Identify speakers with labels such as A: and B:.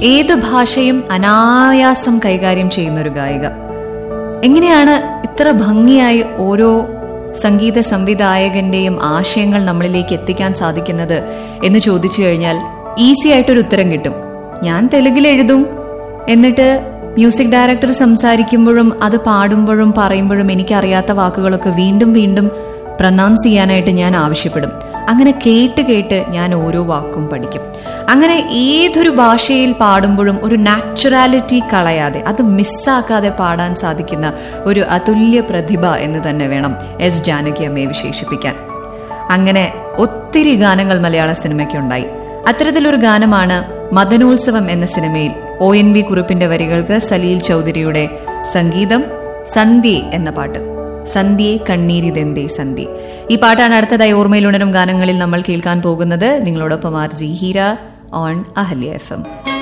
A: ഏത് ഭാഷയും അനായാസം കൈകാര്യം ചെയ്യുന്ന ഒരു ഗായിക എങ്ങനെയാണ് ഇത്ര ഭംഗിയായി ഓരോ സംഗീത സംവിധായകന്റെയും ആശയങ്ങൾ നമ്മളിലേക്ക് എത്തിക്കാൻ സാധിക്കുന്നത് എന്ന് ചോദിച്ചു കഴിഞ്ഞാൽ ഈസി ആയിട്ടൊരു ഉത്തരം കിട്ടും ഞാൻ തെലുങ്കിൽ എഴുതും എന്നിട്ട് മ്യൂസിക് ഡയറക്ടർ സംസാരിക്കുമ്പോഴും അത് പാടുമ്പോഴും പറയുമ്പോഴും എനിക്കറിയാത്ത വാക്കുകളൊക്കെ വീണ്ടും വീണ്ടും പ്രൊനൗൺസ് ചെയ്യാനായിട്ട് ഞാൻ ആവശ്യപ്പെടും അങ്ങനെ കേട്ട് കേട്ട് ഞാൻ ഓരോ വാക്കും പഠിക്കും അങ്ങനെ ഏതൊരു ഭാഷയിൽ പാടുമ്പോഴും ഒരു നാച്ചുറാലിറ്റി കളയാതെ അത് മിസ്സാക്കാതെ പാടാൻ സാധിക്കുന്ന ഒരു അതുല്യ പ്രതിഭ എന്ന് തന്നെ വേണം എസ് ജാനകി അമ്മയെ വിശേഷിപ്പിക്കാൻ അങ്ങനെ ഒത്തിരി ഗാനങ്ങൾ മലയാള സിനിമയ്ക്കുണ്ടായി അത്തരത്തിലൊരു ഗാനമാണ് മദനോത്സവം എന്ന സിനിമയിൽ ഒ എൻ വി കുറിപ്പിന്റെ വരികൾക്ക് സലീൽ ചൗധരിയുടെ സംഗീതം സന്ധ്യ എന്ന പാട്ട് സന്ധ്യയെ കണ്ണീരിതെന്തേ സന്ധ്യ ഈ പാട്ടാണ് അടുത്തതായി ഓർമ്മയിലുണരും ഗാനങ്ങളിൽ നമ്മൾ കേൾക്കാൻ പോകുന്നത് നിങ്ങളോടൊപ്പം R G Heera on Ahalya F M